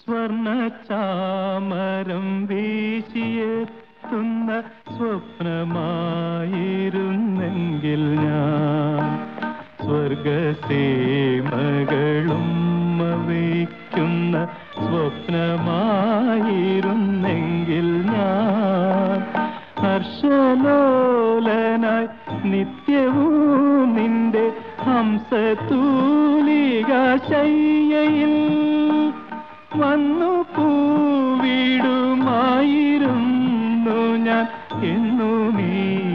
സ്വർണ ചാമരം വീശിയെത്തുന്ന സ്വപ്നമായിരുന്നെങ്കിൽ ഞാൻ സ്വർഗസേമകളും വയ്ക്കുന്ന സ്വപ്നമായിരുന്നെങ്കിൽ ഞാൻ ഹർഷലോലനായി നിത്യവും നിന്റെ ഹംസതൂലിക ശയ്യയിൽ വന്നു പൂവിടുമായിരുന്നു ഞാൻ എന്നും ഈ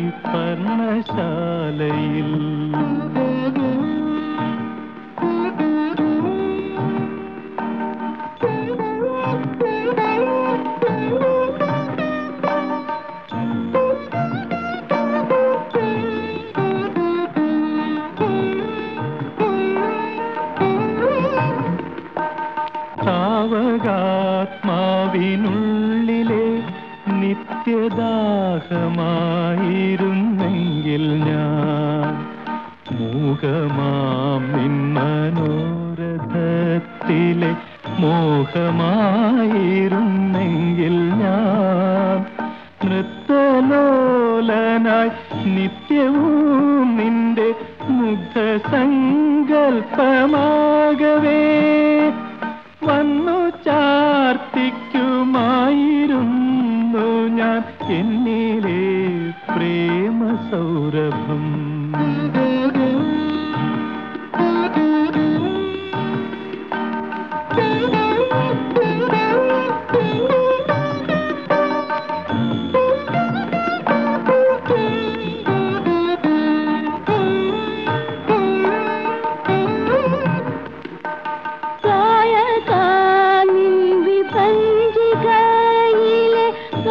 പർണശാലയിൽ സാവകാത്മാവിനുള്ളിലെ നിത്യദാഹമായിരുന്നെങ്കിൽ ഞാൻ മൂകമാം നിൻ മനോരഥത്തിലെ മോഹമായിരുന്നെങ്കിൽ ഞാൻ നൃത്തലോലനായി നിത്യവും നിന്റെ മുഗ്ധ സങ്കൽപ്പമാകവേ വന്നു ചാർത്തിക്കുമായിരുന്നു ഞാൻ എന്നിലെ പ്രേമ സൗരഭം പഞ്ചികയിലെ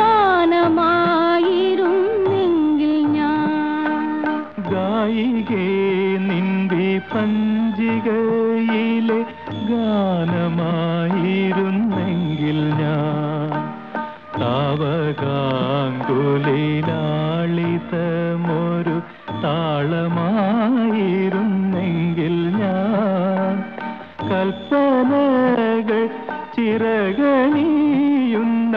ഗാനമായിരുന്നെങ്കിൽ ഞാൻ ഗായികേ നിന്റെ പഞ്ചികയിലെ ഗാനമായിരുന്നെങ്കിൽ ഞാൻ താവകാങ്കുലിലാളിതമൊരു താളമായിരുന്നെങ്കിൽ ഞാൻ കൽപ്പനകൾ ചിറകണിയുന്ന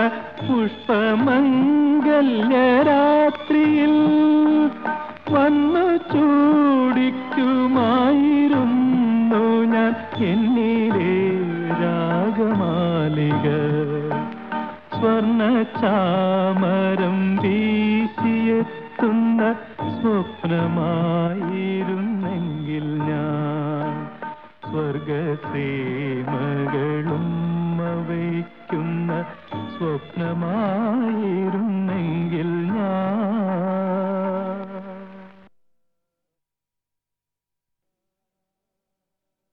പുഷ്പമംഗല്യരാത്രിയിൽ വന്നു ചൂടിക്കുമായിരുന്നു ഞാൻ എന്നിലെ രാഗമാലിക സ്വർണ ചാമരം വീശിയെത്തുന്ന സ്വപ്നമായിരുന്നെങ്കിൽ ഞാൻ സ്വർഗസേമകളും വയ്ക്കുന്ന സ്വപ്നമായിരുന്നു